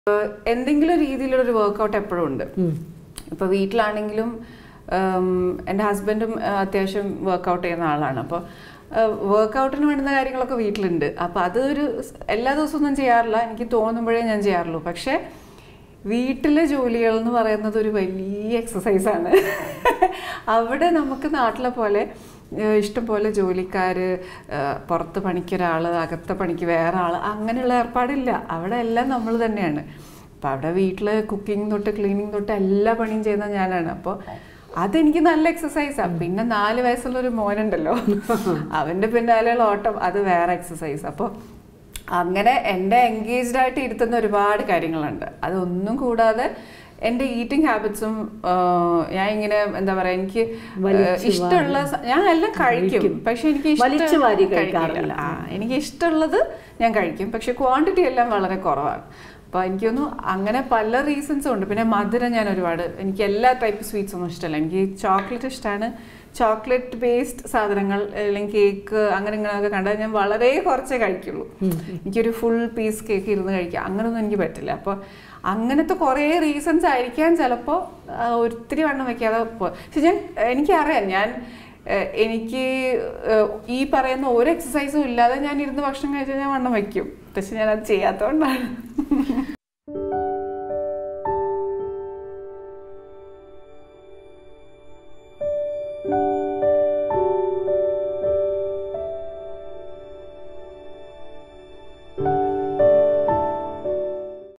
എന്തെങ്കിലും രീതിയിലൊരു വർക്കൗട്ട് എപ്പോഴും ഉണ്ട് ഇപ്പോൾ വീട്ടിലാണെങ്കിലും ഉം, എൻ്റെ ഹസ്ബൻഡും ആ, അത്യാവശ്യം വർക്കൗട്ട് ചെയ്യുന്ന ആളാണ് അപ്പോൾ വർക്കൗട്ടിന് വേണ്ടുന്ന കാര്യങ്ങളൊക്കെ വീട്ടിലുണ്ട് അപ്പോൾ അതൊരു സ് എല്ലാ ദിവസവും ഒന്നും ചെയ്യാറില്ല എനിക്ക് തോന്നുമ്പോഴേ ഞാൻ ചെയ്യാറുള്ളൂ പക്ഷേ വീട്ടിലെ ജോലികൾ എന്ന് പറയുന്നത് ഒരു വലിയ എക്സസൈസാണ് അവിടെ നമുക്ക് നാട്ടിലെ പോലെ ഏഹ് ഇഷ്ടംപോലെ ജോലിക്കാർ പുറത്ത് പണിക്കൊരാൾ അകത്തെ പണിക്ക് വേറെ ആൾ അങ്ങനെയുള്ള ഏർപ്പാടില്ല അവിടെ എല്ലാം നമ്മൾ തന്നെയാണ് അപ്പം അവിടെ വീട്ടിൽ കുക്കിംഗ് തൊട്ട് ക്ലീനിങ് തൊട്ട് എല്ലാ പണിയും ചെയ്യുന്നത് ഞാനാണ് അപ്പോൾ അതെനിക്ക് നല്ല എക്സസൈസാണ് പിന്നെ നാല് വയസ്സുള്ള ഒരു മോനുണ്ടല്ലോ അവൻ്റെ പിന്നാലെയുള്ള ഓട്ടം അത് വേറെ എക്സസൈസ് അപ്പോൾ അങ്ങനെ എന്നെ എൻഗേജ്ഡ് ആയിട്ട് ഇരുത്തുന്ന ഒരുപാട് കാര്യങ്ങളുണ്ട് അതൊന്നും കൂടാതെ എൻ്റെ ഈറ്റിംഗ് ഹാബിറ്റ്സും ഞാൻ ഇങ്ങനെ എന്താ പറയാ എനിക്ക് വലിച്ച് ഇഷ്ടമുള്ള സ- ഞാൻ എല്ലാം കഴിക്കും പക്ഷെ എനിക്ക് ഇഷ്ടം വലിച്ച് വാരി കഴിക്കില്ല. കഴിക്കാറില്ല. ആ, എനിക്ക് ഇഷ്ടമുള്ളത് ഞാൻ കഴിക്കും പക്ഷെ ക്വാണ്ടിറ്റി എല്ലാം വളരെ കുറവാണ് അപ്പോൾ എനിക്ക് തോന്നുന്നു അങ്ങനെ പല റീസൺസും ഉണ്ട് പിന്നെ മധുരം ഞാൻ ഒരുപാട് എനിക്ക് എല്ലാ ടൈപ്പ് സ്വീറ്റ്സ് ഒന്നും ഇഷ്ടമല്ല എനിക്ക് ചോക്ലേറ്റ് ഇഷ്ടമാണ് ചോക്ലേറ്റ് ബേസ്ഡ് സാധനങ്ങൾ അല്ലെങ്കിൽ കേക്ക് അങ്ങനെ ഇങ്ങനെയൊക്കെ കണ്ടാൽ ഞാൻ വളരെ കുറച്ചേ കഴിക്കുള്ളൂ എനിക്കൊരു ഫുൾ പീസ് കേക്ക് ഇരുന്ന് കഴിക്കാം അങ്ങനെയൊന്നും എനിക്ക് പറ്റില്ല അപ്പോൾ അങ്ങനത്തെ കുറേ റീസൺസ് ആയിരിക്കാൻ ചിലപ്പോൾ ഒത്തിരി വണ്ണം വെക്കാതെ പോ- പക്ഷെ ഞാൻ എനിക്കറിയാം ഞാൻ ഏഹ് എനിക്ക് ഏഹ് ഈ പറയുന്ന ഒരു എക്സസൈസും ഇല്ലാതെ ഞാൻ ഇരുന്ന് ഭക്ഷണം കഴിച്ചാൽ ഞാൻ വണ്ണം വയ്ക്കും പക്ഷെ ഞാൻ അത് ചെയ്യാത്തതുകൊണ്ടാണ്